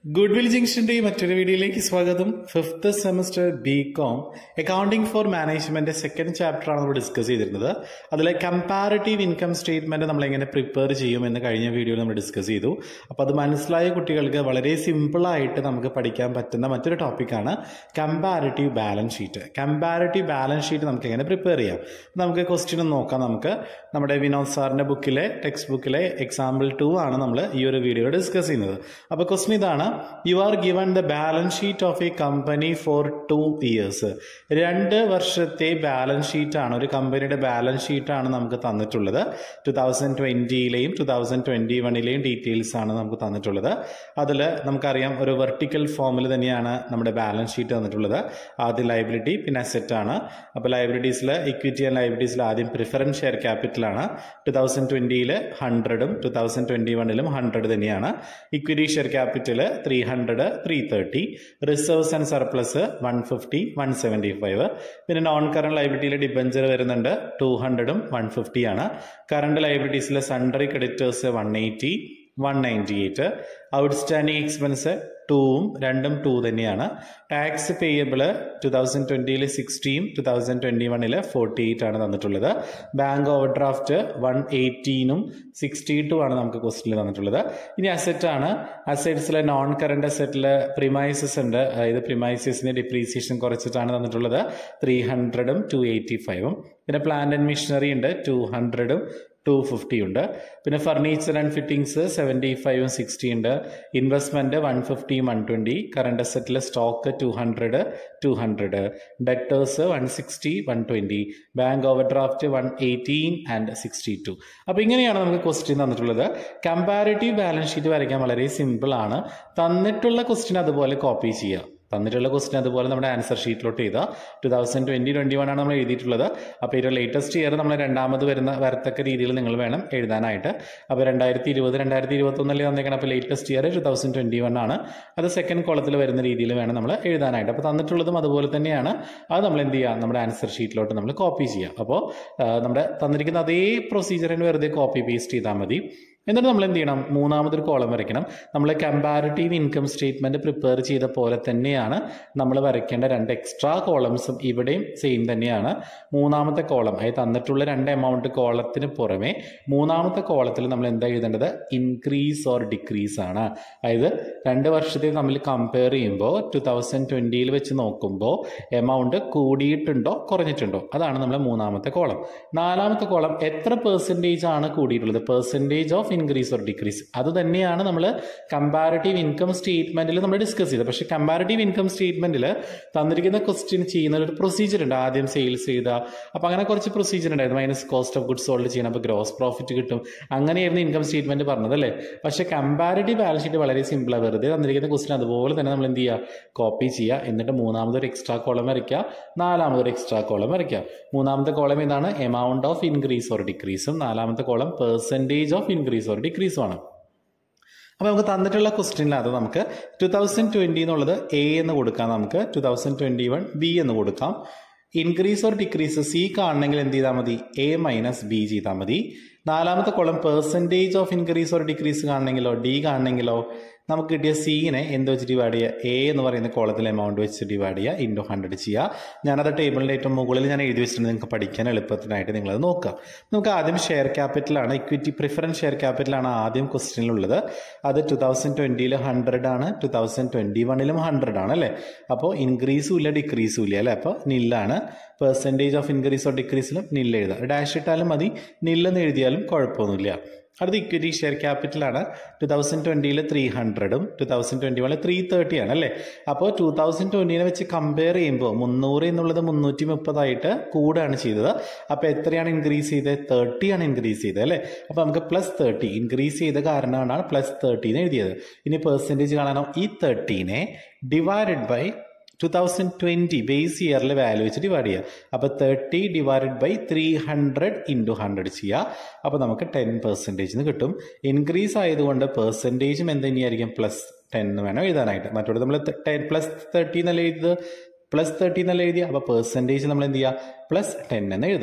good will ജംഗ്ഷന്റെ മറ്റൊരു വീഡിയോയിലേക്ക് സ്വാഗതം fifth semester B com accounting for management second chapter ആണ് നമ്മൾ ഡിസ്കസ് ചെയ്തിരുന്നത് അതിൽ കമ്പാരിറ്റീവ് ഇൻകം സ്റ്റേറ്റ്മെന്റ് നമ്മൾ എങ്ങനെ പ്രിപ്പയർ ചെയ്യും എന്ന് കഴിഞ്ഞ വീഡിയോയിൽ നമ്മൾ ഡിസ്കസ് ചെയ്തു അപ്പോൾ അത് മനസ്സിലായ കുട്ടികൾക്ക് വളരെ സിമ്പിൾ ആയിട്ട് നമുക്ക് പഠിക്കാൻ പറ്റുന്ന മറ്റൊരു ടോപ്പിക്കാണ് comparative balance sheet comparative balance sheet നമുക്ക് എങ്ങനെ പ്രിപ്പയർ ചെയ്യാം നമുക്ക് ക്വസ്റ്റ്യൻ നോക്കാം നമുക്ക് നമ്മുടെ വിനോദ് സാറിന്റെ ബുക്കിലെ ടെക്സ്റ്റ് ബുക്കിലെ എക്സാമ്പിൾ ടു ആണ് നമ്മൾ ഈ ഒരു വീഡിയോയിൽ ഡിസ്കസ് ചെയ്യുന്നത് അപ്പോൾ ക്വസ്റ്റ്യൻ ഇതാണ് you are given the balance sheet of a company for two years രണ്ട് വർഷത്തെ ബാലൻസ് ഷീറ്റ് ആണ് ഒരു കമ്പനിയുടെ ബാലൻസ് ഷീറ്റ് ആണ് നമുക്ക് തന്നിട്ടുള്ളത് ടു തൗസൻഡ് ട്വന്റിയിലെയും ടു തൗസൻഡ് ട്വന്റി വണ്ണിലെയും ഡീറ്റെയിൽസ് ആണ് നമുക്ക് തന്നിട്ടുള്ളത് അതിൽ നമുക്കറിയാം ഒരു വെർട്ടിക്കൽ ഫോമിൽ തന്നെയാണ് നമ്മുടെ ബാലൻസ് ഷീറ്റ് തന്നിട്ടുള്ളത് ആദ്യം ലൈബിലിറ്റി പിന്നെ അസെറ്റ് ആണ് അപ്പോൾ ലൈബിലിറ്റീസിൽ ഇക്വിറ്റി ആൻഡ് ലൈബിലിറ്റീസിൽ ആദ്യം പ്രിഫറൻസ് ഷെയർ ക്യാപിറ്റലാണ് ടു തൗസൻഡ് ട്വന്റിയിൽ ഹൺഡ്രഡും ടു തൗസൻഡ് ട്വന്റി വണ്ണിലും ഹൺഡ്രഡ് തന്നെയാണ് equity share capital three hundred three thirty reserves and surplus one fifty one seventy five പിന്നെ നോൺ കറണ്ട് ലൈബിലിറ്റിയിൽ ഡിബഞ്ചർ വരുന്നുണ്ട് ടു ഹൺഡ്രഡും വൺ ഫിഫ്റ്റി ആണ് കറണ്ട് ലൈബിലിറ്റീസിലെ sundry creditors one eighty one ninety eight outstanding expense ടൂവും രണ്ടും two തന്നെയാണ് tax payable two thousand ട്വന്റിയിൽ സിക്സ്റ്റീൻ ടു തൗസൻഡ് ട്വന്റി വണ്ണിൽ ഫോർട്ടി എയ്റ്റ് ആണ് തന്നിട്ടുള്ളത് ബാങ്ക് ഓവർ ഡ്രാഫ്റ്റ് വൺ എയ്റ്റീനും സിക്സ്റ്റി ടു ആണ് നമുക്ക് ക്വസ്റ്റിൽ തന്നിട്ടുള്ളത് ഇനി അസറ്റ് ആണ് അസറ്റ്സിലെ നോൺ കറണ്ട് അസറ്റിൽ പ്രിമൈസസ് ഉണ്ട് അതായത് പ്രിമൈസസിന്റെ ഡിപ്രീസിയേഷൻ കുറച്ചിട്ടാണ് തന്നിട്ടുള്ളത് ത്രീ ഹൺഡ്രഡും ടു എയ്റ്റി ഫൈവും പിന്നെ പ്ലാന്റ് ആൻഡ് മെഷീനറി ഉണ്ട് ടു ഹൺഡ്രഡും ടു ഫിഫ്റ്റി ഉണ്ട് പിന്നെ ഫർണിച്ചർ ആൻഡ് ഫിറ്റിംഗ്സ് സെവൻറ്റി ഫൈവും സിക്സ്റ്റി ഉണ്ട് investment one fifty one twenty current അസറ്റിൽ stock two hundred two hundred debtors one sixty one twenty bank overdraft one eighteen and sixty two അപ്പോൾ ഇങ്ങനെയാണ് നമുക്ക് question തന്നിട്ടുള്ളത് comparative balance sheet വരയ്ക്കാൻ വളരെ simple ആണ് തന്നിട്ടുള്ള ക്വസ്റ്റ്യൻ അതുപോലെ കോപ്പി ചെയ്യുക തന്നിട്ടുള്ള ക്വസ്റ്റ്യൻ അതുപോലെ നമ്മുടെ ആൻസർ ഷീറ്റിലോട്ട് ചെയ്താൽ two thousand twenty twenty one ആണ് നമ്മൾ എഴുതിയിട്ടുള്ളത് അപ്പോൾ ഇത് ലേറ്റസ്റ്റ് ഇയർ നമ്മൾ രണ്ടാമത് വരുന്ന വരത്തക്ക രീതിയിൽ നിങ്ങൾ വേണം എഴുതാനായിട്ട് അപ്പോൾ രണ്ടായിരത്തി ഇരുപത് രണ്ടായിരത്തി ഇരുപത്തൊന്നിൽ തന്നേക്കണം അപ്പോൾ latest year two thousand twenty one ആണ് അത് സെക്കൻഡ് കോളത്തിൽ വരുന്ന രീതിയിൽ വേണം നമ്മൾ എഴുതാനായിട്ട് അപ്പോൾ തന്നിട്ടുള്ളതും അതുപോലെ തന്നെയാണ് അത് നമ്മൾ എന്ത് ചെയ്യുക നമ്മുടെ ആൻസർ ഷീറ്റിലോട്ട് നമ്മൾ കോപ്പി ചെയ്യുക അപ്പോൾ നമ്മുടെ തന്നിരിക്കുന്ന അതേ പ്രൊസീജിയറിന് വെറുതെ കോപ്പി പേസ്റ്റ് ചെയ്താൽ മതി എന്നിട്ട് നമ്മൾ എന്ത് ചെയ്യണം മൂന്നാമതൊരു കോളം വരയ്ക്കണം നമ്മൾ കമ്പാരിറ്റീവ് ഇൻകം സ്റ്റേറ്റ്മെന്റ് പ്രിപ്പയർ ചെയ്ത പോലെ തന്നെയാണ് നമ്മൾ വരയ്ക്കേണ്ട രണ്ട് എക്സ്ട്രാ കോളംസും ഇവിടെയും സെയിം തന്നെയാണ് മൂന്നാമത്തെ കോളം അതായത് തന്നിട്ടുള്ള രണ്ട് എമൗണ്ട് കോളത്തിന് പുറമെ മൂന്നാമത്തെ കോളത്തിൽ നമ്മൾ എന്താ എഴുതേണ്ടത് ഇൻക്രീസ് ഓർ ഡിക്രീസ് ആണ് അതായത് രണ്ട് വർഷത്തെ തമ്മിൽ കമ്പയർ ചെയ്യുമ്പോൾ ടു തൗസൻഡ് ട്വന്റിയിൽ വെച്ച് നോക്കുമ്പോൾ എമൗണ്ട് കൂടിയിട്ടുണ്ടോ കുറഞ്ഞിട്ടുണ്ടോ അതാണ് നമ്മുടെ മൂന്നാമത്തെ കോളം നാലാമത്തെ കോളം എത്ര പെർസെൻറ്റേജ് ആണ് കൂടിയിട്ടുള്ളത് percentage of increase or decrease അത് തന്നെയാണ് നമ്മൾ കമ്പാരിറ്റീവ് ഇൻകം സ്റ്റേറ്റ്മെന്റിൽ നമ്മൾ ഡിസ്കസ് ചെയ്തത് പക്ഷേ കമ്പാരിറ്റീവ് ഇൻകം സ്റ്റേറ്റ്മെന്റിൽ തന്നിരിക്കുന്ന ക്വസ്റ്റ്യൻ ചെയ്യുന്ന ഒരു പ്രൊസീജിയർ ഉണ്ട് ആദ്യം സെയിൽസ് ചെയ്ത അപ്പോൾ അങ്ങനെ കുറച്ച് പ്രൊസീജിയർ ഉണ്ടായിരുന്നു minus cost of goods sold ചെയ്യണം അപ്പോൾ ഗ്രോസ് പ്രോഫിറ്റ് കിട്ടും അങ്ങനെയായിരുന്നു ഇൻകം സ്റ്റേറ്റ്മെന്റ് പറഞ്ഞത് അല്ലേ പക്ഷേ കമ്പാരിറ്റീവ് ബാലൻസ് ഷീറ്റ് വളരെ സിമ്പിളാണ് വെറുതെ തന്നിരിക്കുന്ന ക്വസ്റ്റ്യൻ അതുപോലെ തന്നെ നമ്മൾ എന്ത് ചെയ്യുക കോപ്പി ചെയ്യുക എന്നിട്ട് മൂന്നാമതൊരു എക്സ്ട്രാ കോളം വരയ്ക്കുക നാലാമതൊരു എക്സ്ട്രാ കോളം വരയ്ക്കുക മൂന്നാമത്തെ കോളം ഏതാണ് എമൗണ്ട് ഓഫ് ഇൻക്രീസ് ഓർ ഡിക്രീസും നാലാമത്തെ column percentage of increase or ഡിക്രീസും ആണ് അപ്പോൾ നമുക്ക് തന്നിട്ടുള്ള ക്വസ്റ്റ്യനിലത് നമുക്ക് ടു തൗസൻഡ് ട്വൻറ്റി എന്നുള്ളത് എ എന്ന് കൊടുക്കാം നമുക്ക് two thousand twenty one B എന്ന് കൊടുക്കാം ഇൻക്രീസ് ഓർ ഡിക്രീസ് സി കാണണമെങ്കിൽ എന്ത് ചെയ്താൽ മതി എ മൈനസ് ബി ചെയ്താൽ മതി നാലാമത്തെ column percentage of increase or decrease കാണണമെങ്കിലോ ഡി കാണണമെങ്കിലോ നമുക്ക് കിട്ടിയ സീനെ എന്ത് വെച്ച് ഡിവൈഡ് ചെയ്യുക എ എന്ന് പറയുന്ന കോളത്തിൽ എമൗണ്ട് വെച്ച് ഡിവൈഡ് ചെയ്യുക ഇൻറ്റു ഹൺഡ്രഡ് ചെയ്യുക ഞാനത് ടേബിളിൻ്റെ ഏറ്റവും മുകളിൽ ഞാൻ എഴുതി വെച്ചിട്ടുണ്ട് നിങ്ങൾക്ക് പഠിക്കാൻ എളുപ്പത്തിനായിട്ട് നിങ്ങളത് നോക്കുക നമുക്ക് ആദ്യം ഷെയർ ക്യാപിറ്റലാണ് ഇക്വിറ്റി പ്രിഫറൻസ് ഷെയർ ക്യാപിറ്റലാണ് ആദ്യം ക്വസ്റ്റ്യനിലുള്ളത് അത് ടു തൗസൻഡ് ട്വൻറ്റിയിൽ ഹൺഡ്രഡ് ആണ് ടു തൗസൻഡ് ട്വൻറ്റി വണ്ണിലും ഹൺഡ്രഡ് ആണ് അല്ലേ അപ്പോൾ ഇൻക്രീസും ഇല്ല ഡിക്രീസും ഇല്ല അല്ലേ അപ്പോൾ നില്ലാണ് പെർസെൻറ്റേജ് ഓഫ് ഇൻക്രീസ് ഓർ ഡിക്രീസിലും നില്ല് എഴുതാം ഡാഷ് ഇട്ടാലും മതി നില്ലെന്ന് എഴുതിയാലും കുഴപ്പമൊന്നുമില്ല അടുത്ത ഇക്വിറ്റി ഷെയർ ക്യാപിറ്റലാണ് ടു തൗസൻഡ് ട്വൻറ്റിയിൽ ത്രീ ഹൺഡ്രഡും ടു തൗസൻഡ് ട്വൻറ്റി വണ്ണിൽ ത്രീ തേർട്ടി ആണ് അല്ലേ അപ്പോൾ ടു തൗസൻഡ് ട്വൻറ്റിനെ വെച്ച് കമ്പയർ ചെയ്യുമ്പോൾ മുന്നൂറ് എന്നുള്ളത് മുന്നൂറ്റി മുപ്പതായിട്ട് കൂടാണ് ചെയ്തത് അപ്പോൾ എത്രയാണ് ഇൻക്രീസ് ചെയ്തത് തേർട്ടി ആണ് ഇൻക്രീസ് ചെയ്തത് അല്ലേ അപ്പോൾ നമുക്ക് പ്ലസ് തേർട്ടി ഇൻക്രീസ് ചെയ്ത കാരണമാണ് പ്ലസ് തേർട്ടീന്ന് എഴുതിയത് ഇനി പെർസെൻറ്റേജ് കാണാനോ ഈ തേർട്ടീനെ divided by two thousand twenty base ഇയറിലെ വാല്യൂ വെച്ച് ഡിവൈഡ് ചെയ്യുക അപ്പോൾ thirty divided by three hundred into hundred ചെയ്യുക അപ്പോൾ നമുക്ക് ടെൻ പെർസെൻറ്റേജ് എന്ന് കിട്ടും ഇൻക്രീസ് ആയതുകൊണ്ട് പെർസെൻറ്റേജും എന്ത് തന്നെയായിരിക്കും പ്ലസ് ടെൻ എന്ന് വേണം എഴുതാനായിട്ട് മറ്റോട് നമ്മൾ ടെൻ പ്ലസ് തേർട്ടി എന്നല്ല എഴുതിയത് പ്ലസ് തേർട്ടി എന്നല്ല എഴുതിയ അപ്പോൾ പെർസെൻറ്റേജ് നമ്മൾ എന്ത് ചെയ്യുക പ്ലസ് ടെൻ എന്ന് എഴുതാം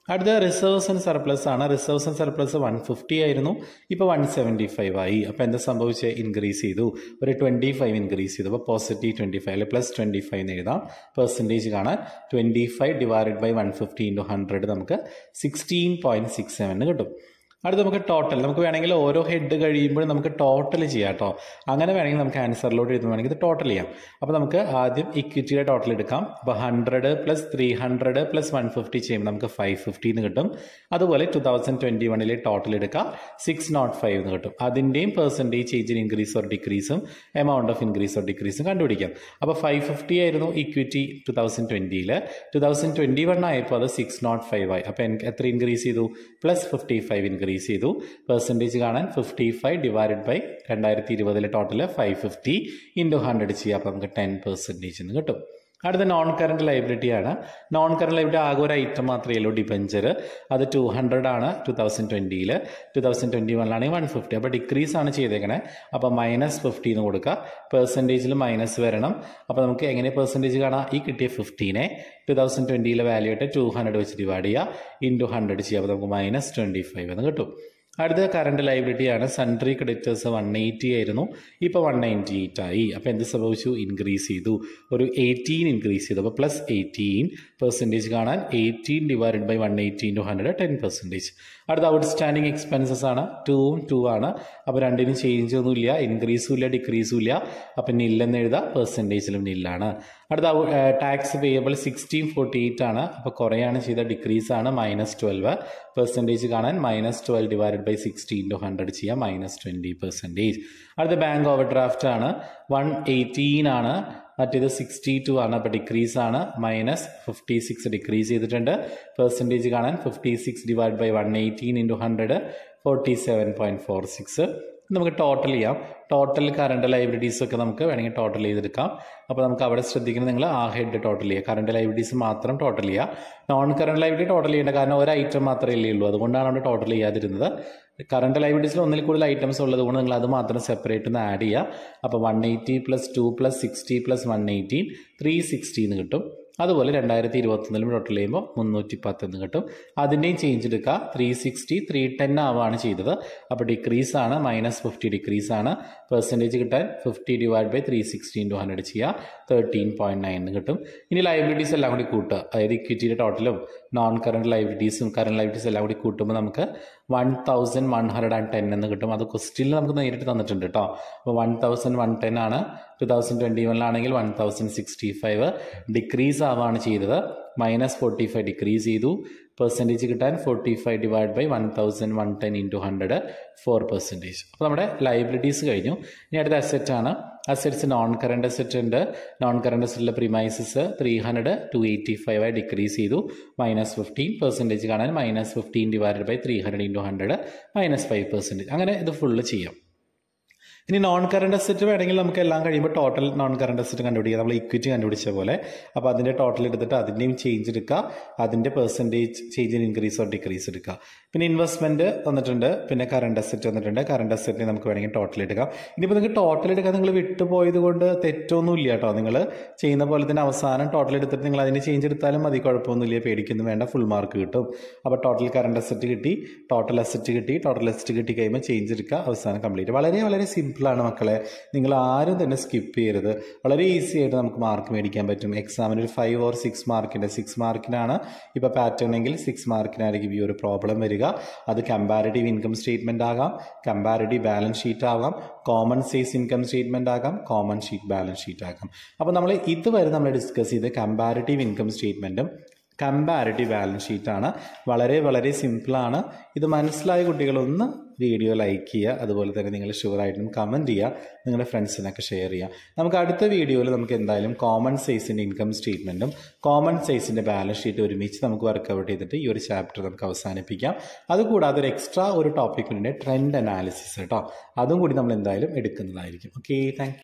അടുത്ത റിസർവ്സ് ആൻഡ് സർപ്ലസ് ആണ് reserves and surplus one fifty ആയിരുന്നു ഇപ്പോൾ വൺ സെവൻറ്റി ഫൈവ് ആയി അപ്പോൾ എന്താ സംഭവിച്ചത് ഇൻക്രീസ് ചെയ്തു ഒരു ട്വൻറ്റി ഫൈവ് ഇൻക്രീസ് ചെയ്തു അപ്പോൾ പോസിറ്റീവ് ട്വൻറ്റി ഫൈവ് അല്ലെങ്കിൽ പ്ലസ് ട്വൻറ്റി ഫൈവ് എന്ന് എഴുതാം പെർസെൻറ്റേജ് കാണാൻ twenty five divided by one fifty into hundred നമുക്ക് സിക്സ്റ്റീൻ പോയിൻറ്റ് സിക്സ് സെവൻ കിട്ടും അടുത്ത് നമുക്ക് ടോട്ടൽ നമുക്ക് വേണമെങ്കിൽ ഓരോ ഹെഡ് കഴിയുമ്പോൾ നമുക്ക് ടോട്ടൽ ചെയ്യാം കേട്ടോ അങ്ങനെ വേണമെങ്കിൽ നമുക്ക് ആൻസറിലോട്ട് എഴുതുവാണെങ്കിൽ ഇത് ടോട്ടൽ ചെയ്യാം അപ്പോൾ നമുക്ക് ആദ്യം ഇക്വിറ്റിയുടെ ടോട്ടൽ എടുക്കാം അപ്പോൾ hundred plus three hundred plus one fifty ചെയ്യുമ്പോൾ നമുക്ക് ഫൈവ് ഫിഫ്റ്റി എന്ന് കിട്ടും അതുപോലെ ടു തൗസൻഡ് ട്വൻറ്റി വണ്ണിലെ ടോട്ടൽ എടുക്കാം സിക്സ് നോട്ട് ഫൈവ് എന്ന് കിട്ടും അതിൻ്റെയും പെർസെൻറ്റേജ് ചേഞ്ചിന് ഇൻക്രീസ് ഓർ ഡിക്രീസും എമൗണ്ട് ഓഫ് ഇൻക്രീസ് ഓർ ഡിക്രീസും കണ്ടുപിടിക്കാം അപ്പോൾ ഫൈവ് ഫിഫ്റ്റി ആയിരുന്നു ഇക്വിറ്റി ടു തൗസൻഡ് ട്വൻറ്റിയിൽ ടു തൗസൻഡ് ട്വൻറ്റി വൺ ആയപ്പോൾ അത് സിക്സ് നോട്ട് ഫൈവ് ആയി അപ്പോൾ എനിക്ക് എത്ര ഇൻക്രീസ് ചെയ്തു പ്ലസ് ഫിഫ്റ്റി ഫൈവ് ഇൻക്രീസ് ചെയ്തു പെർസെൻറ്റേജ് കാണാൻ ഫിഫ്റ്റി ഫൈവ് ഡിവൈഡഡ് ബൈ രണ്ടായിരത്തി ഇരുപതിലെ total five fifty into hundred ചെയ്യാം അപ്പോൾ നമുക്ക് ടെൻ പെർസെൻറ്റേജ് എന്ന് കിട്ടും അടുത്ത നോൺ കറണ്ട് ലൈബിലിറ്റി ആണ് നോൺ കറണ്ട് ലൈബിലിറ്റി ആകെ ഒരു ഐറ്റം മാത്രമേ ഉള്ളൂ ഡിബഞ്ചർ അത് ടു ഹൺഡ്രഡ് ആണ് ടു തൗസൻഡ് ട്വൻറ്റിയിൽ ടു തൗസൻഡ് ട്വൻറ്റി വണ്ണിലാണെങ്കിൽ വൺ ഫിഫ്റ്റി അപ്പോൾ ഡിക്രീസ് ആണ് ചെയ്തേക്കണേ അപ്പോൾ മൈനസ് ഫിഫ്റ്റി എന്ന് കൊടുക്കുക പെർസെൻറ്റേജിൽ മൈനസ് വരണം അപ്പോൾ നമുക്ക് എങ്ങനെ പെർസെൻറ്റേജ് കാണാം ഈ കിട്ടിയ ഫിഫ്റ്റീനെ ടു തൗസൻഡ് ട്വൻറ്റിയിലെ വാല്യൂ ആയിട്ട് ടു ഹൺഡ്രഡ് വെച്ച് ഡിവൈഡ് ചെയ്യുക ഇൻറ്റു ഹൺഡ്രഡ് ചെയ്യുക അപ്പോൾ നമുക്ക് മൈനസ് ട്വൻറ്റി ഫൈവ് എന്ന് കിട്ടും അടുത്ത കറണ്ട് ലൈബിലിറ്റി ആണ് സൺട്രി ക്രെഡിറ്റേഴ്സ് വൺ എയ്റ്റി ആയിരുന്നു ഇപ്പോൾ വൺ നയൻറ്റി എയ്റ്റ് ആയി അപ്പോൾ എന്ത് സംഭവിച്ചു ഇൻക്രീസ് ചെയ്തു ഒരു എയ്റ്റീൻ ഇൻക്രീസ് ചെയ്തു അപ്പോൾ പ്ലസ് എയ്റ്റീൻ പെർസെൻറ്റേജ് കാണാൻ eighteen divided by one eighteen two hundred ten percentage അടുത്ത ഔട്ട്സ്റ്റാൻഡിങ് എക്സ്പെൻസസ് ആണ് ടൂവും ടു ആണ് അപ്പോൾ രണ്ടിനും ചേഞ്ച് ഒന്നുമില്ല ഇൻക്രീസും ഇല്ല ഡിക്രീസും ഇല്ല അപ്പം നില്ലെന്ന് എഴുതാം പെർസെൻറ്റേജിലും നില്ലാണ് അടുത്ത tax payable sixteen forty eight ആണ് അപ്പോൾ കുറയാണ് ചെയ്ത ഡിക്രീസ് ആണ് മൈനസ് ട്വൽവ് പെർസെൻറ്റേജ് കാണാൻ minus twelve divided by sixteen two hundred ചെയ്യാം മൈനസ് ട്വൻറ്റി പെർസെൻറ്റേജ് അടുത്ത ബാങ്ക് ഓവർ ഡ്രാഫ്റ്റ് ആണ് വൺ എയ്റ്റീൻ ആണ് മറ്റേത് സിക്സ്റ്റി ടു ആണ് അപ്പോൾ ഡിക്രീസ് ആണ് മൈനസ് ഫിഫ്റ്റി സിക്സ് ഡിക്രീസ് ചെയ്തിട്ടുണ്ട് പെർസെൻറ്റേജ് കാണാൻ fifty six divide by one eighteen into hundred forty seven point four six നമുക്ക് ടോട്ടൽ ചെയ്യാം ടോട്ടൽ കറണ്ട് ലൈബ്രറീസ് ഒക്കെ നമുക്ക് വേണമെങ്കിൽ ടോട്ടൽ ചെയ്തെടുക്കാം അപ്പോൾ നമുക്ക് അവിടെ ശ്രദ്ധിക്കുന്നത് നിങ്ങൾ ആ ഹെഡ് ടോട്ടൽ ചെയ്യുക കറണ്ട് ലൈബ്രറീസ് മാത്രം ടോട്ടൽ ചെയ്യുക നോൺ കറണ്ട് ലൈബ്രറി ടോട്ടൽ ചെയ്യേണ്ട കാരണം ഒരു ഐറ്റം മാത്രമേ ഉള്ളൂ അതുകൊണ്ടാണ് അവിടെ ടോട്ടൽ ചെയ്യാതിരുന്നത് കറണ്ട് ലൈബ്രറീസിൽ ഒന്നിൽ കൂടുതൽ ഐറ്റംസ് ഉള്ളത് കൊണ്ട് നിങ്ങൾ അത് മാത്രം സെപ്പറേറ്റ് ഒന്ന് ആഡ് ചെയ്യുക അപ്പോൾ one eighty plus two plus sixty plus one eighteen three sixty എന്ന് കിട്ടും അതുപോലെ രണ്ടായിരത്തി ഇരുപത്തൊന്നിലും ടോട്ടൽ ചെയ്യുമ്പോൾ മുന്നൂറ്റി പത്ത് എന്ന് കിട്ടും അതിൻ്റെയും ചേഞ്ച് എടുക്കുക ത്രീ സിക്സ്റ്റി ത്രീ ടെൻ ആവുകയാണ് ചെയ്തത് അപ്പോൾ ഡിക്രീസ് ആണ് മൈനസ് ഫിഫ്റ്റി ഡിക്രീസ് ആണ് പെർസെൻറ്റേജ് കിട്ടാൻ fifty divide by three sixty into hundred ചെയ്യുക തേർട്ടീൻ പോയിൻറ്റ് നയൻ എന്ന് കിട്ടും ഇനി ലൈബ്രറീസ് എല്ലാം കൂടി കൂട്ടുക അതായത് ഇക്വിറ്റിയുടെ ടോട്ടലും നോൺ കറണ്ട് ലൈബ്രറീസും കറണ്ട് ലൈബ്രറീസ് എല്ലാം കൂടി കൂട്ടുമ്പോൾ നമുക്ക് one thousand one hundred and ten എന്ന് കിട്ടും അത് ക്വസ്റ്റിനിൽ നമുക്ക് നേരിട്ട് തന്നിട്ടുണ്ട് കേട്ടോ അപ്പോൾ വൺ തൗസൻഡ് വൺ ടെൻ ആണ് ടു തൗസൻഡ് ട്വൻറ്റി വണ്ണിലാണെങ്കിൽ one thousand sixty five decrease ആവുകയാണ് ചെയ്തത് മൈനസ് ഫോർട്ടി ഫൈവ് ഡിക്രീസ് ചെയ്തു പെർസെൻറ്റേജ് കിട്ടാൻ forty five divide by one thousand one ten into hundred four percentage അപ്പോൾ നമ്മുടെ ലൈബിലിറ്റീസ് കഴിഞ്ഞു ഇനി അടുത്ത അസെറ്റ് ആണ് അസെറ്റ്സ് നോൺ കറണ്ട് അസെറ്റ് ഉണ്ട് നോൺ കറണ്ട് അസറ്റിലെ premises three hundred two eighty five ആയി ഡിക്രീസ് ചെയ്തു മൈനസ് ഫിഫ്റ്റീൻ പെർസെൻറ്റേജ് കാണാൻ minus fifteen divided by three hundred into hundred minus five percentage അങ്ങനെ ഇത് ഫുള്ള് ചെയ്യാം ഇനി നോൺ കറണ്ട് അസറ്റ് വേണമെങ്കിൽ നമുക്ക് എല്ലാം കഴിയുമ്പോൾ ടോട്ടൽ നോൺ കറണ്ട് അസറ്റ് കണ്ടുപിടിക്കുക നമ്മൾ ഇക്വിറ്റി കണ്ടുപിടിച്ച പോലെ അപ്പോൾ അതിൻ്റെ ടോട്ടൽ എടുത്തിട്ട് അതിൻ്റെയും ചേഞ്ച് എടുക്കുക അതിൻ്റെ പെർസെൻറ്റേജ് ചേഞ്ചിന് ഇൻക്രീസ് ഓർ ഡിക്രീസ് എടുക്കുക പിന്നെ ഇൻവെസ്റ്റ്മെൻറ്റ് വന്നിട്ടുണ്ട് പിന്നെ കറണ്ട് അസറ്റ് വന്നിട്ടുണ്ട് കറണ്ട് അസറ്റിന് നമുക്ക് വേണമെങ്കിൽ ടോട്ടൽ എടുക്കാം ഇനിയിപ്പോൾ നിങ്ങൾക്ക് ടോട്ടൽ എടുക്കാൻ നിങ്ങൾ വിട്ടുപോയത് കൊണ്ട് തെറ്റൊന്നും ഇല്ല കേട്ടോ നിങ്ങൾ ചെയ്യുന്ന പോലെ തന്നെ അവസാനം ടോട്ടൽ എടുത്തിട്ട് നിങ്ങൾ അതിന് ചേഞ്ച് എടുത്താലും മതി കുഴപ്പമൊന്നുമില്ല പേടിക്കൊന്നും വേണ്ട ഫുൾ മാർക്ക് കിട്ടും അപ്പോൾ ടോട്ടൽ കറണ്ട് അസറ്റ് കിട്ടി ടോട്ടൽ അസറ്റ് കിട്ടി ടോട്ടൽ അസറ്റ് കിട്ടി കഴിയുമ്പോൾ ചേഞ്ച് എടുക്കുക അവസാനം കംപ്ലീറ്റ് വളരെ വളരെ സിമ്പിളാണ് മക്കളെ നിങ്ങൾ ആരും തന്നെ സ്കിപ്പ് ചെയ്യരുത് വളരെ ഈസി ആയിട്ട് നമുക്ക് മാർക്ക് മേടിക്കാൻ പറ്റും എക്സാമിന് ഒരു ഫൈവ് ഓർ സിക്സ് മാർക്കിൻ്റെ സിക്സ് മാർക്കിനാണ് ഇപ്പോൾ പാറ്റേൺ എങ്കിൽ സിക്സ് മാർക്കിനായിരിക്കും ഈ ഒരു പ്രോബ്ലം വരിക അത് കമ്പാരിറ്റീവ് ഇൻകം സ്റ്റേറ്റ്മെൻ്റ് ആകാം കമ്പാരിറ്റീവ് ബാലൻസ് ഷീറ്റ് ആകാം കോമൺ സൈസ് ഇൻകം സ്റ്റേറ്റ്മെൻ്റ് ആകാം കോമൺ ഷീറ്റ് ബാലൻസ് ഷീറ്റ് ആകാം അപ്പോൾ നമ്മൾ ഇതുവരെ നമ്മൾ ഡിസ്കസ് ചെയ്ത് കമ്പാരിറ്റീവ് ഇൻകം സ്റ്റേറ്റ്മെൻറ്റും കമ്പാരിറ്റീവ് ബാലൻസ് ഷീറ്റാണ് വളരെ വളരെ സിമ്പിളാണ് ഇത് മനസ്സിലായ കുട്ടികളൊന്ന് വീഡിയോ ലൈക്ക് ചെയ്യുക അതുപോലെ തന്നെ നിങ്ങൾ ഷുവറായിട്ടും കമൻറ്റ് ചെയ്യുക നിങ്ങളുടെ ഫ്രണ്ട്സിനൊക്കെ ഷെയർ ചെയ്യുക നമുക്ക് അടുത്ത വീഡിയോയിൽ നമുക്ക് എന്തായാലും കോമൺ സൈസിൻ്റെ ഇൻകം സ്റ്റേറ്റ്മെൻറ്റും കോമൺ സൈസിൻ്റെ ബാലൻസ് ഷീറ്റ് ഒരുമിച്ച് നമുക്ക് വർക്കൗട്ട് ചെയ്തിട്ട് ഈ ഒരു ചാപ്റ്റർ നമുക്ക് അവസാനിപ്പിക്കാം അതുകൂടാതെ ഒരു എക്സ്ട്രാ ഒരു ടോപ്പിക്കിൻ്റെ ട്രെൻഡ് അനാലിസിസ് കേട്ടോ അതും കൂടി നമ്മൾ എന്തായാലും എടുക്കുന്നതായിരിക്കും ഓക്കെ താങ്ക്